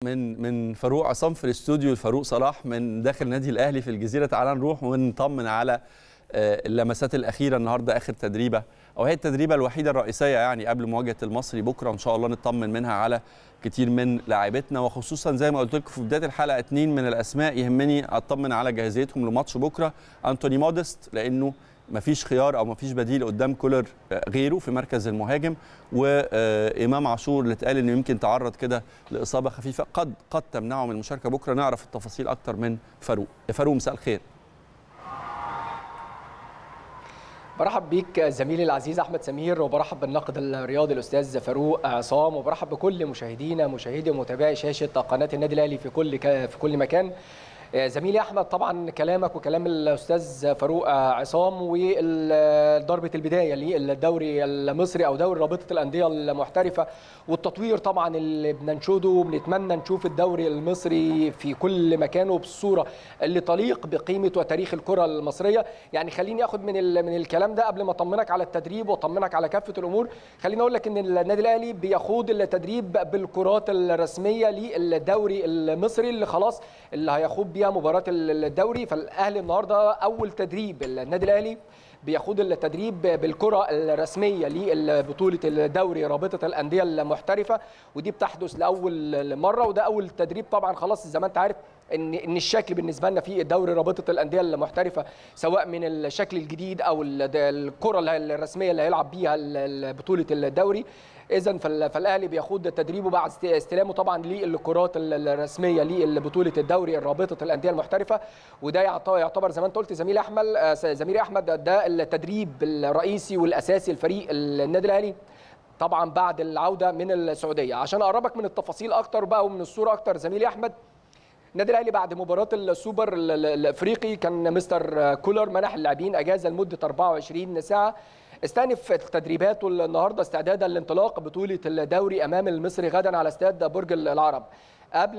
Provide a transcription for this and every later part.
من من فاروق عصام في الاستوديو لفاروق صلاح من داخل النادي الاهلي في الجزيره تعالى نروح ونطمن على اللمسات الاخيره النهارده اخر تدريبه او هي التدريبه الوحيده الرئيسيه يعني قبل مواجهه المصري بكره ان شاء الله نطمن منها على كتير من لاعبتنا وخصوصا زي ما قلت لكم في بدايه الحلقه اثنين من الاسماء يهمني اطمن على جاهزيتهم لماتش بكره انتوني مودست لانه مفيش خيار او مفيش بديل قدام كولر غيره في مركز المهاجم وامام عاشور اللي اتقال انه يمكن تعرض كده لاصابه خفيفه قد قد تمنعه من المشاركه بكره نعرف التفاصيل اكتر من فاروق يا فاروق مساء الخير برحب بيك زميلي العزيز احمد سمير وبرحب بالناقد الرياضي الاستاذ فاروق عصام وبرحب بكل مشاهدينا مشاهدي ومتابعي شاشه قناه النادي الاهلي في كل في كل مكان زميلي احمد طبعا كلامك وكلام الاستاذ فاروق عصام وضربه البدايه للدوري المصري او دوري رابطه الانديه المحترفه والتطوير طبعا اللي بننشده وبنتمنى نشوف الدوري المصري في كل مكان وبالصوره اللي تليق بقيمه وتاريخ الكره المصريه يعني خليني اخد من من الكلام ده قبل ما اطمنك على التدريب واطمنك على كافه الامور خليني اقول لك ان النادي الاهلي بيخوض التدريب بالكرات الرسميه للدوري المصري اللي خلاص اللي هيخوض بيها مباراه الدوري فالاهلي النهارده اول تدريب النادي الاهلي بيخوض التدريب بالكره الرسميه لبطوله الدوري رابطه الانديه المحترفه ودي بتحدث لاول مره وده اول تدريب طبعا خلاص زي ما انت عارف ان ان الشكل بالنسبه لنا في الدوري رابطه الانديه المحترفه سواء من الشكل الجديد او الكره الرسميه اللي هيلعب بيها بطوله الدوري اذا فالاهلي بيخوض تدريبه بعد استلامه طبعا للكرات الرسميه لبطوله الدوري رابطه الانديه المحترفه وده يعتبر زي ما انت قلت زميلي احمد زميلي احمد ده التدريب الرئيسي والاساسي لفريق النادي الاهلي طبعا بعد العوده من السعوديه عشان اقربك من التفاصيل اكتر بقى ومن الصوره اكتر زميلي احمد النادي الاهلي بعد مباراه السوبر الافريقي كان مستر كولر منح اللاعبين اجازه لمده 24 ساعه استأنف تدريباته النهارده استعدادا لانطلاق بطوله الدوري امام المصري غدا على استاد برج العرب. قبل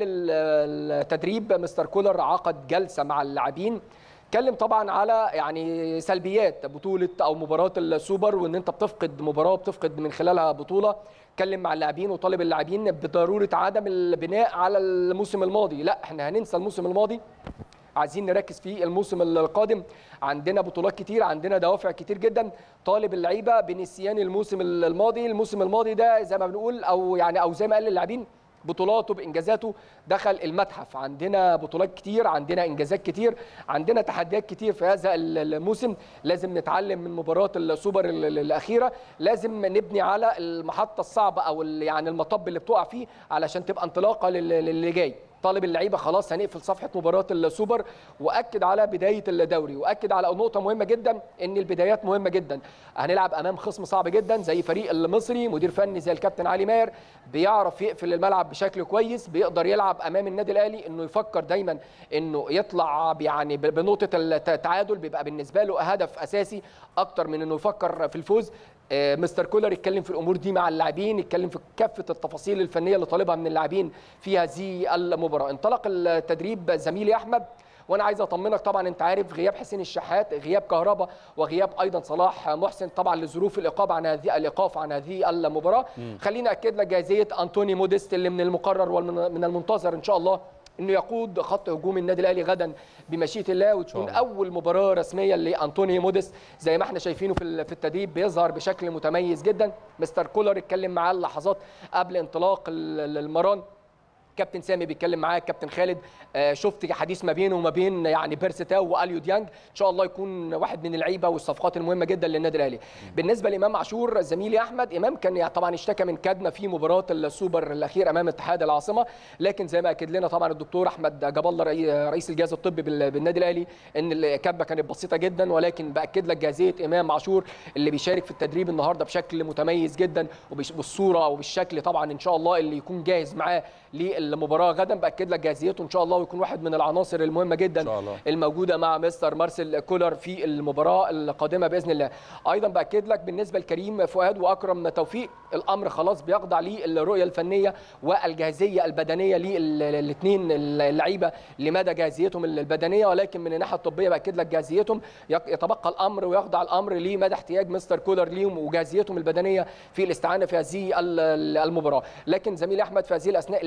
التدريب مستر كولر عقد جلسه مع اللاعبين اتكلم طبعا على يعني سلبيات بطوله او مباراه السوبر وان انت بتفقد مباراه بتفقد من خلالها بطوله اتكلم مع اللاعبين وطالب اللاعبين بضروره عدم البناء على الموسم الماضي لا احنا هننسى الموسم الماضي عايزين نركز في الموسم القادم عندنا بطولات كتير عندنا دوافع كتير جدا طالب اللعيبه بنسيان الموسم الماضي الموسم الماضي ده زي ما بنقول او يعني او زي ما قال اللاعبين بطولاته بانجازاته دخل المتحف عندنا بطولات كتير عندنا انجازات كتير عندنا تحديات كتير في هذا الموسم لازم نتعلم من مباراه السوبر الاخيره لازم نبني على المحطه الصعبه او يعني المطب اللي بتقع فيه علشان تبقى انطلاقه للي جاي طالب اللعيبه خلاص هنقفل صفحه مباراه السوبر واكد على بدايه الدوري واكد على نقطه مهمه جدا ان البدايات مهمه جدا هنلعب امام خصم صعب جدا زي فريق المصري مدير فني زي الكابتن علي ماهر بيعرف يقفل الملعب بشكل كويس بيقدر يلعب امام النادي الاهلي انه يفكر دايما انه يطلع يعني بنقطه التعادل بيبقى بالنسبه له هدف اساسي اكتر من انه يفكر في الفوز مستر كولر يتكلم في الامور دي مع اللاعبين يتكلم في كافه التفاصيل الفنيه اللي طالبها من اللاعبين في هذه المباراه انطلق التدريب زميلي احمد وانا عايز اطمنك طبعا انت عارف غياب حسين الشحات غياب كهربا وغياب ايضا صلاح محسن طبعا لظروف الايقاف عن هذه الايقاف عن هذه المباراه خليني اكد لك جاهزيه انتوني موديست اللي من المقرر ومن المنتظر ان شاء الله انه يقود خط هجوم النادي الاهلي غدا بمشيئه الله وتكون اول مباراه رسميه لانطوني موديس زي ما احنا شايفينه في في التدريب بيظهر بشكل متميز جدا مستر كولر اتكلم معاه لحظات قبل انطلاق المران كابتن سامي بيتكلم معاه كابتن خالد آه شفت حديث ما بينه وما بين يعني بيرستاو واليو ديانج ان شاء الله يكون واحد من اللعيبه والصفقات المهمه جدا للنادي الاهلي بالنسبه لامام عاشور زميلي احمد امام كان طبعا اشتكى من كدمه في مباراه السوبر الاخير امام اتحاد العاصمه لكن زي ما اكد لنا طبعا الدكتور احمد جاب الله رئيس الجهاز الطبي بالنادي الاهلي ان الكدمه كانت بسيطه جدا ولكن باكد لك جاهزيه امام عاشور اللي بيشارك في التدريب النهارده بشكل متميز جدا وبالصوره وبالشكل طبعا ان شاء الله اللي يكون جاهز معاه للمباراه غدا باكد لك جاهزيته ان شاء الله ويكون واحد من العناصر المهمه جدا إن شاء الله. الموجوده مع مستر مارسيل كولر في المباراه القادمه باذن الله ايضا باكد لك بالنسبه لكريم فؤاد واكرم توفيق الامر خلاص بيخضع للرؤيه الفنيه والجاهزيه البدنيه للاثنين اللعيبه لمدى جاهزيتهم البدنيه ولكن من الناحيه الطبيه باكد لك جاهزيتهم يتبقى الامر ويخضع الامر لمدى احتياج مستر كولر ليهم وجاهزيتهم البدنيه في الاستعانه في هذه المباراه لكن زميلي احمد في هذه الاثناء التدريب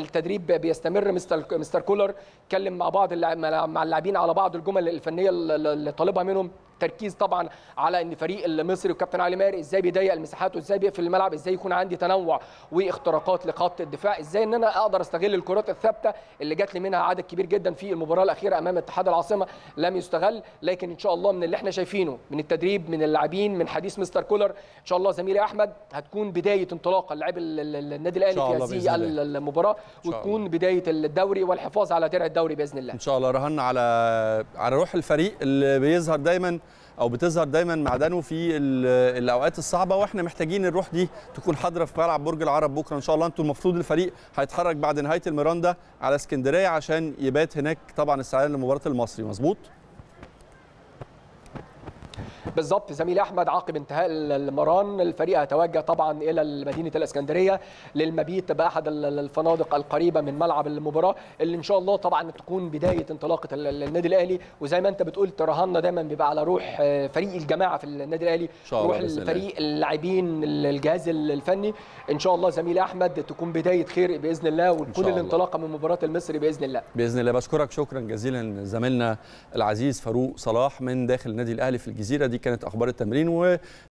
التدريب بيستمر مستر مستر كولر اتكلم مع بعض اللاعب- مع اللاعبين على بعض الجمل الفنيه اللي طالبها منهم تركيز طبعا على ان فريق المصري والكابتن علي ماهر ازاي بيضيق المساحات وازاي بيقفل الملعب ازاي يكون عندي تنوع واختراقات لخط الدفاع ازاي ان انا اقدر استغل الكرات الثابته اللي جات لي منها عدد كبير جدا في المباراه الاخيره امام اتحاد العاصمه لم يستغل لكن ان شاء الله من اللي احنا شايفينه من التدريب من اللاعبين من حديث مستر كولر ان شاء الله زميلي احمد هتكون بدايه انطلاقه اللاعب ال- ال- النادي الاهلي شاء في الله هذه بإذن الله. ال- المباراه الله. وتكون بدايه الدوري والحفاظ على درع الدوري باذن الله ان شاء الله رهنا على على روح الفريق اللي بيظهر دايما او بتظهر دايما معدنه في ال- الاوقات الصعبه واحنا محتاجين الروح دي تكون حاضره في ملعب برج العرب بكره ان شاء الله انتوا المفروض الفريق هيتحرك بعد نهايه الميران ده على اسكندريه عشان يبات هناك طبعا استعدادا لمباراه المصري مظبوط بالظبط زميلي احمد عقب انتهاء المران الفريق هيتوجه طبعا الى مدينه الاسكندريه للمبيت باحد ال- الفنادق القريبه من ملعب المباراه اللي ان شاء الله طبعا تكون بدايه انطلاقه ال- النادي الاهلي وزي ما انت بتقول ترهنا دايما بيبقى على روح آه، فريق الجماعه في النادي الاهلي شاء الله روح بإذن الله. الفريق اللاعبين الجهاز الفني ان شاء الله زميلي احمد تكون بدايه خير باذن الله شاء وتكون الله. الانطلاقه من مباراه المصري باذن الله باذن الله بشكرك شكرا جزيلا زميلنا العزيز فاروق صلاح من داخل النادي الاهلي في الجزيره دي كانت اخبار التمرين و